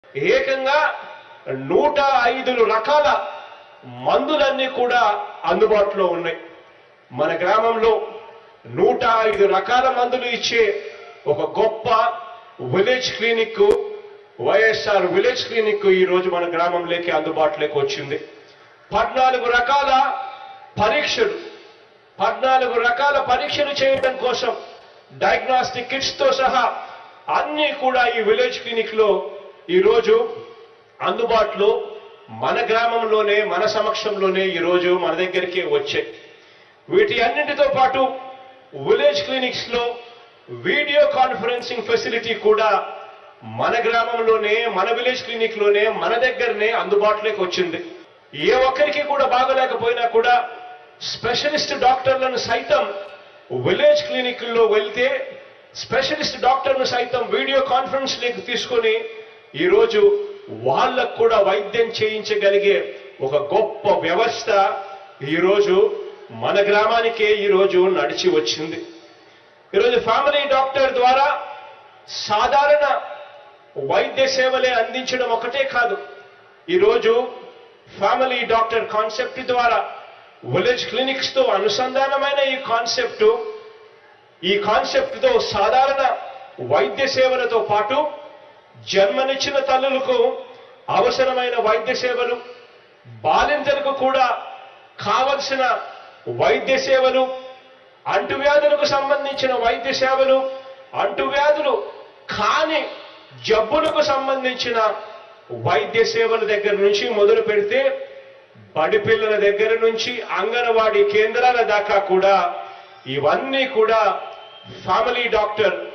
ఏకంగా నూట ఐదు రకాల మందులన్నీ కూడా అందుబాటులో ఉన్నాయి మన గ్రామంలో నూట ఐదు రకాల మందులు ఇచ్చే ఒక గొప్ప village clinic YSR village clinic ఈ రోజు మన గ్రామంలోకి అందుబాటులోకి వచ్చింది పద్నాలుగు రకాల పరీక్షలు పద్నాలుగు రకాల పరీక్షలు చేయడం కోసం డయాగ్నాస్టిక్ కిట్స్ తో సహా అన్ని కూడా ఈ విలేజ్ క్లినిక్ లో ఈరోజు అందుబాటులో మన గ్రామంలోనే మన సమక్షంలోనే ఈరోజు మన దగ్గరికి వచ్చాయి వీటి అన్నింటితో పాటు విలేజ్ క్లినిక్స్ లో వీడియో కాన్ఫరెన్సింగ్ ఫెసిలిటీ కూడా మన గ్రామంలోనే మన విలేజ్ క్లినిక్ లోనే మన దగ్గరనే అందుబాటులోకి వచ్చింది ఏ ఒక్కరికి కూడా బాగలేకపోయినా కూడా స్పెషలిస్ట్ డాక్టర్లను సైతం విలేజ్ క్లినిక్ లో వెళ్తే స్పెషలిస్ట్ డాక్టర్ను సైతం వీడియో కాన్ఫరెన్స్ లేకి తీసుకొని ఈరోజు వాళ్ళకు కూడా వైద్యం చేయించగలిగే ఒక గొప్ప వ్యవస్థ ఈరోజు మన గ్రామానికే ఈరోజు నడిచి వచ్చింది ఈరోజు ఫ్యామిలీ డాక్టర్ ద్వారా సాధారణ వైద్య సేవలే అందించడం ఒకటే కాదు ఈరోజు ఫ్యామిలీ డాక్టర్ కాన్సెప్ట్ ద్వారా విలేజ్ క్లినిక్స్ తో అనుసంధానమైన ఈ కాన్సెప్ట్ ఈ కాన్సెప్ట్ తో సాధారణ వైద్య సేవలతో పాటు జన్మనిచ్చిన తల్లులకు అవసరమైన వైద్య సేవలు బాలింతలకు కూడా కావలసిన వైద్య సేవలు అంటువ్యాధులకు సంబంధించిన వైద్య సేవలు అంటువ్యాధులు కాని జబ్బులకు సంబంధించిన వైద్య సేవల దగ్గర నుంచి మొదలు పెడితే బడి పిల్లల దగ్గర నుంచి అంగన్వాడీ కేంద్రాల దాకా కూడా ఇవన్నీ కూడా ఫ్యామిలీ డాక్టర్